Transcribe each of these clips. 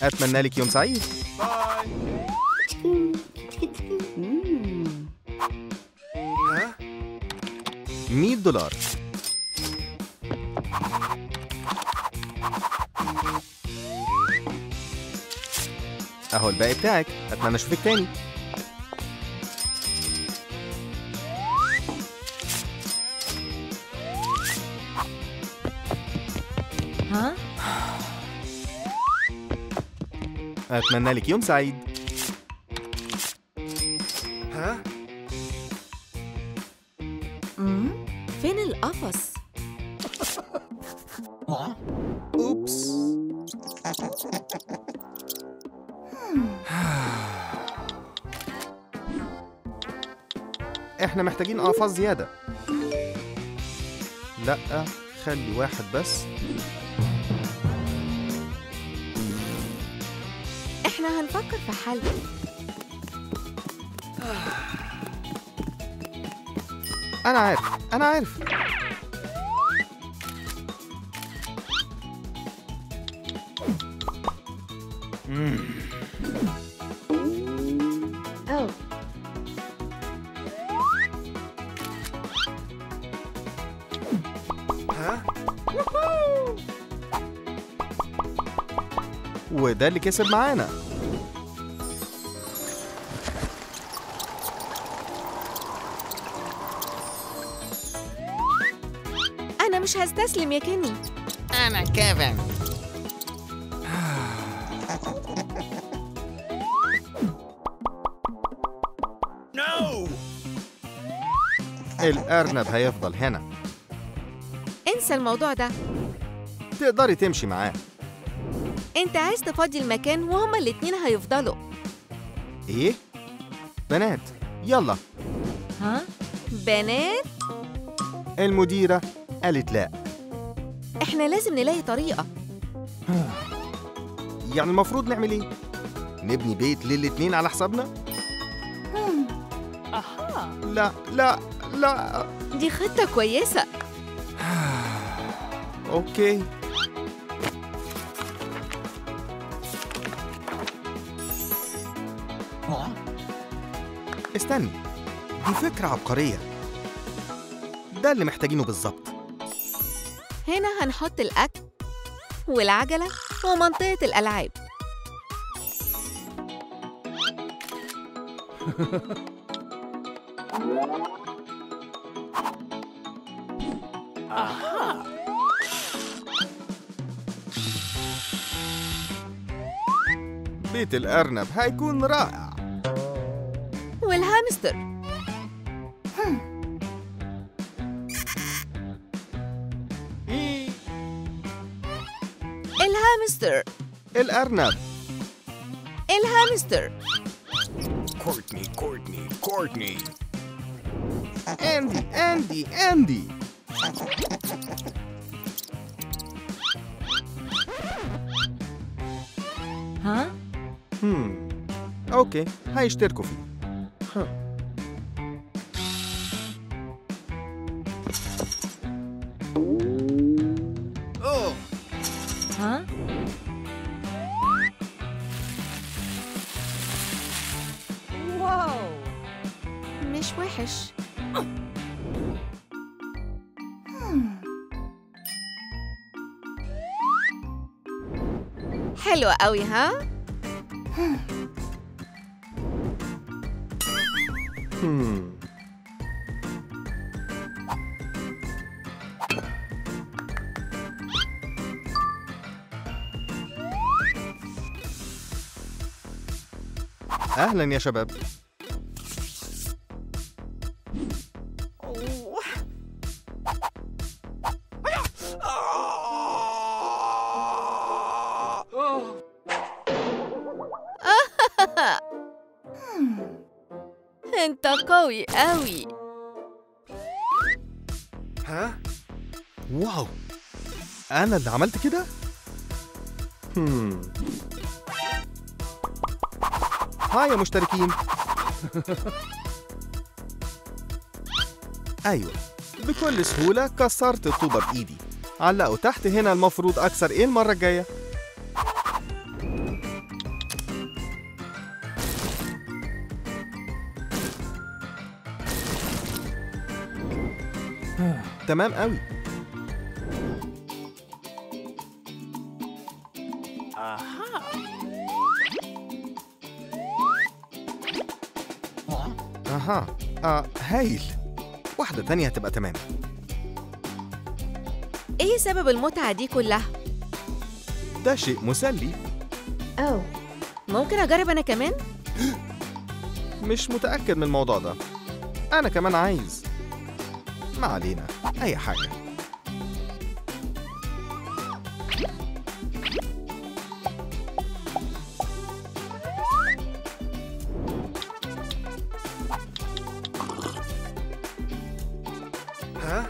أتمنى لك يوم سعيد ها 100 دولار أهو الباقي بتاعك أتمنى أشوفك تاني ها أتمنى لك يوم سعيد ها مم. فين القفص أوبس احنا محتاجين قفص زيادة لا خلي واحد بس احنا هنفكر في حل أنا عارف أنا عارف أوه. ها وده اللي كسب معانا انا مش هستسلم يا كيني أنا كيفن نو الأرنب هيفضل هنا انسى الموضوع ده تقدري تمشي معاه انت عايز تفضي المكان وهما الاتنين هيفضلوا إيه؟ بنات يلا ها بنات المديرة قالت لا احنا لازم نلاقي طريقة يعني المفروض نعمل إيه؟ نبني بيت للاتنين على حسابنا؟ لا لا لا دي خطة كويسة أوكي استني دي فكرة عبقرية ده اللي محتاجينه بالظبط هنا هنحط الأكل والعجلة ومنطقة الألعاب بيت الأرنب هيكون رائع والهامستر الهامستر الأرنب الهامستر كورتني كورتني كورتني أندي أندي أندي ها هم. أوكي هيشتركوا فيه ها. اوه ها واو مش وحش حلوة قوي ها هم. أهلا يا شباب انت قوي قوي ها واو أنا اللي عملت كده؟ هم. هاي يا مشتركين أيوة بكل سهولة كسرت الطوبة بإيدي علقوا تحت هنا المفروض أكسر إيه المرة الجاية؟ تمام قوي اها آه هايل واحدة تانية هتبقى تمام ايه سبب المتعة دي كلها؟ ده شيء مسلي أوه ممكن أجرب أنا كمان؟ مش متأكد من الموضوع ده أنا كمان عايز ما علينا أي حاجة Huh?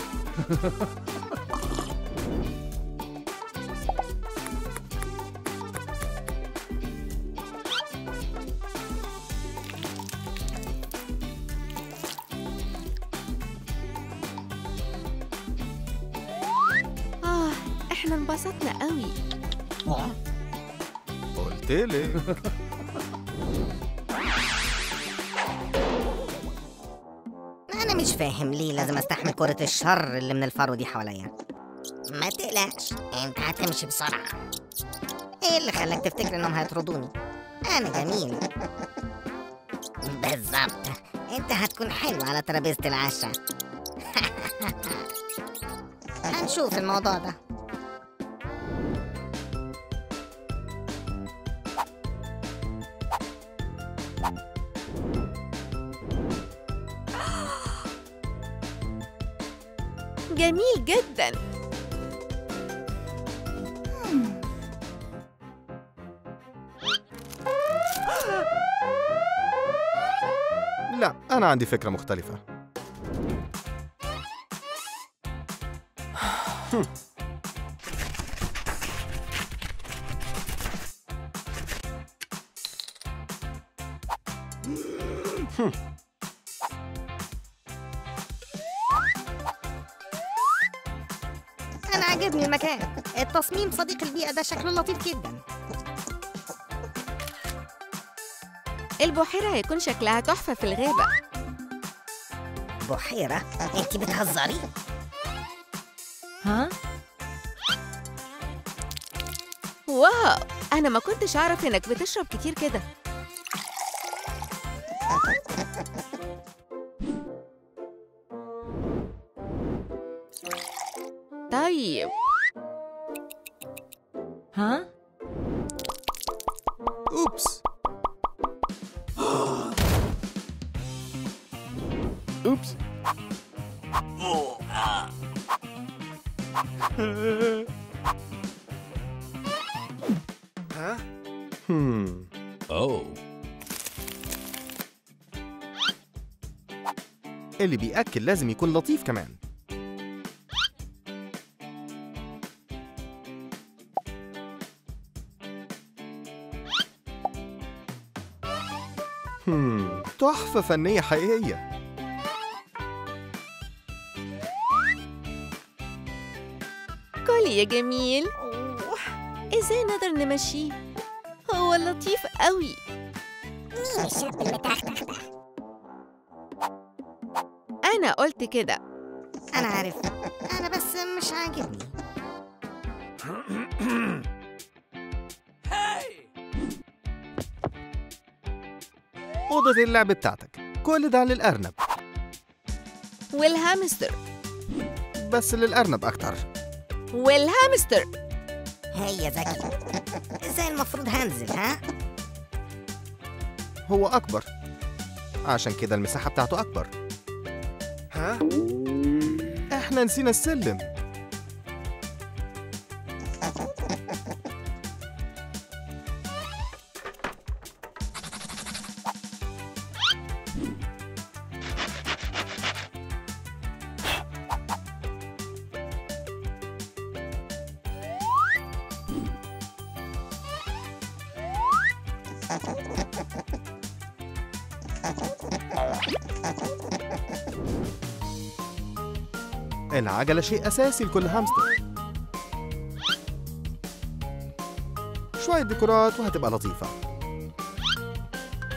آه إحنا انبسطنا قوي قلتلك أنا مش فاهم ليه لازم أستحمل كرة الشر اللي من الفرو دي حواليا ما تقلقش أنت هتمشي بسرعة إيه اللي خلاك تفتكر إنهم هيطردوني؟ أنا جميل بالظبط أنت هتكون حلو على ترابيزة العشاء هنشوف الموضوع ده جميل جدا لا أنا عندي فكرة مختلفة أنا عاجبني المكان التصميم صديق البيئة ده شكله لطيف جدا البحيرة هيكون شكلها تحفة في الغابة بحيرة أنت بتهزري؟ ها؟ واو أنا ما كنتش أعرف إنك بتشرب كتير كده طيب ها؟ أوبس أوبس Huh? هم. Oh. اللي بيأكل لازم يكون لطيف كمان هم. تحفة فنية حقيقية كل يا جميل ازاي نقدر نمشيه هو لطيف قوي مين الشاب المتختخ ده؟ انا قلت كده أنا عارف أنا بس مش عاجبني أوضة اللعب بتاعتك كل ده للأرنب والهامستر بس للأرنب أكتر والهامستر هي ذكي ازاي المفروض هنزل ها؟ هو أكبر عشان كده المساحة بتاعته أكبر Huh? إحنا نسينا السلم العجلة شيء أساسي لكل هامستر شوية ديكورات وهتبقى لطيفة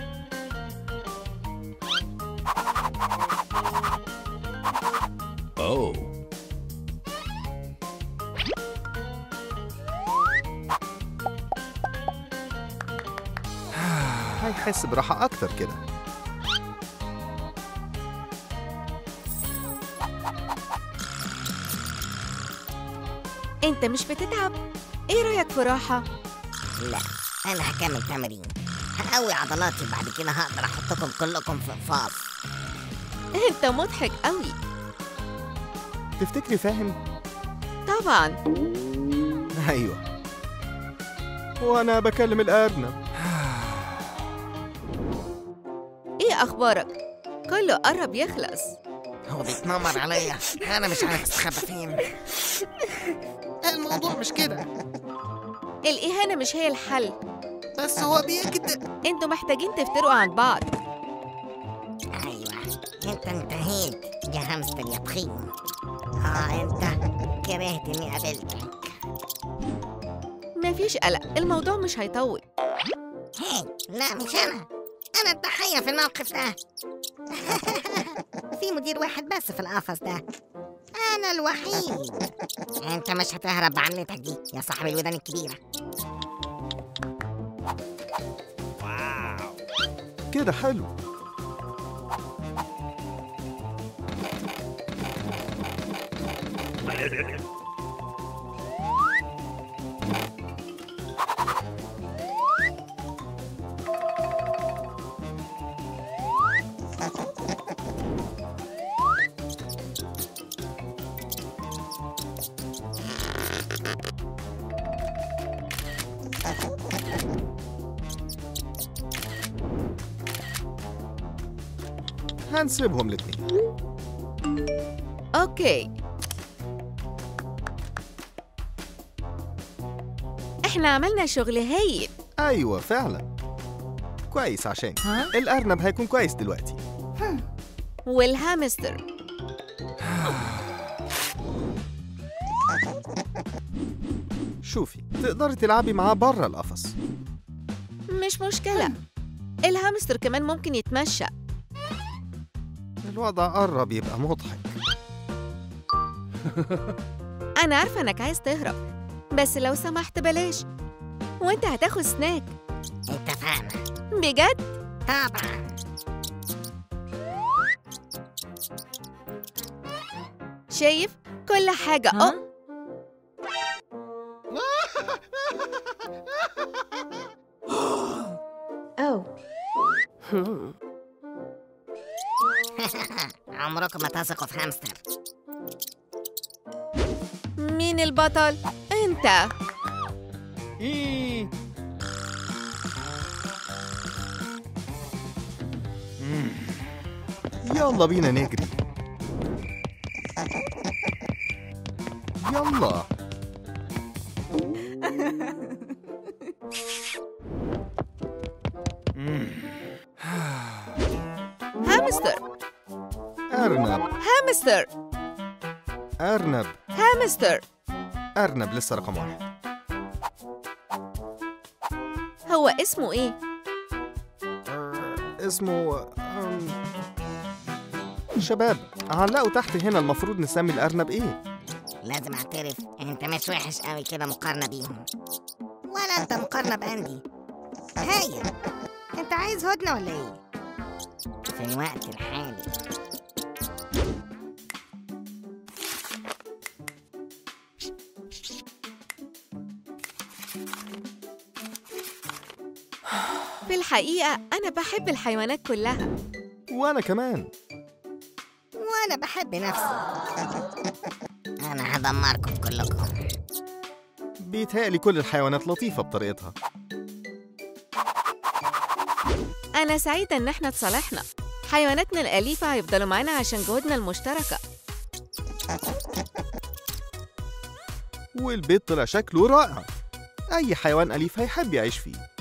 Oh. هيحس براحة أكتر كده انت مش بتتعب ايه رايك في راحه لا انا هكمل تمرين هقوي عضلاتي بعد كده هقدر احطكم كلكم في قفاص انت مضحك قوي تفتكري فاهم؟ طبعا أيوه وأنا بكلم الأرنب ايه اخبارك كله قرب يخلص هو بيتنمر عليا انا مش عارف استخبى فين الموضوع مش كده الاهانه مش هي الحل بس هو بيكد انتوا محتاجين تفترقوا عن بعض ايوه انت انتهيت يا همستر يا تخين اه انت كرهت اني قابلتك مفيش قلق الموضوع مش هيطول هي لا مش انا انا الضحيه في الموقف ده في مدير واحد بس في القفص ده انا الوحيد انت مش هتهرب بعملتك دي يا صاحب الودان الكبيره كده حلو هنسيبهم الاتنين اوكي احنا عملنا شغل هايل أيوه فعلا كويس عشان ها الأرنب هيكون كويس دلوقتي والهامستر شوفي تقدري تلعبي معاه بره القفص مش مشكله الهامستر كمان ممكن يتمشى الوضع قرب يبقى مضحك انا عارفه انك عايز تهرب بس لو سمحت بلاش وانت هتاخد سناك اتفقنا بجد طبعا شايف كل حاجه اه عمركم ما تثقوا في هامستر مين البطل انت إيه. مم. يلا بينا نجري يلا مم. هامستر أرنب هامستر أرنب هامستر أرنب لسه رقم واحد هو اسمه ايه اسمه أم، شباب علقوا تحت هنا المفروض نسمي الأرنب إيه؟ لازم اعترف انت مش وحش قوي كده مقارنه بيهم ولا انت مقارنه باندي هايل انت عايز هدنه ولا ايه في الوقت الحالي في الحقيقه انا بحب الحيوانات كلها وأنا كمان وانا بحب نفسي انا هدمركم كلكم بيتهيألي كل الحيوانات لطيفة بطريقتها انا سعيده ان احنا اتصالحنا حيواناتنا الاليفه هيفضلوا معانا عشان جهودنا المشتركه والبيت طلع شكله رائع أي حيوان أليف هيحب يعيش فيه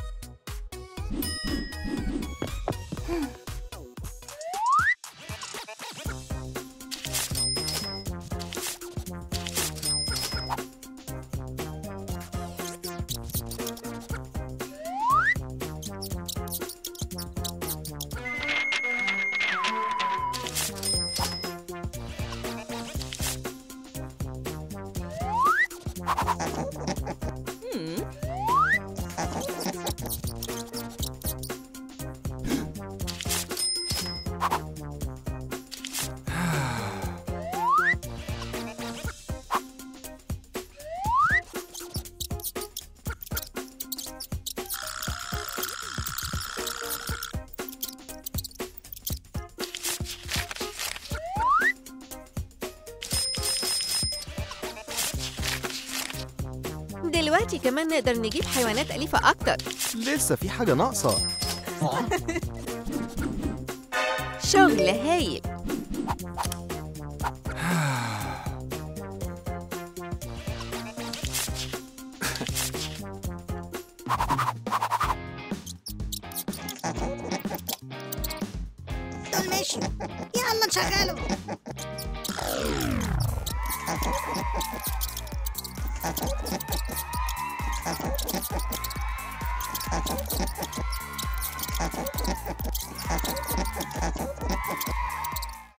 دلوقتي كمان نقدر نجيب حيوانات أليفة أكتر لسه في حاجة ناقصة شغل هايل دول مشيوا يلا نشغله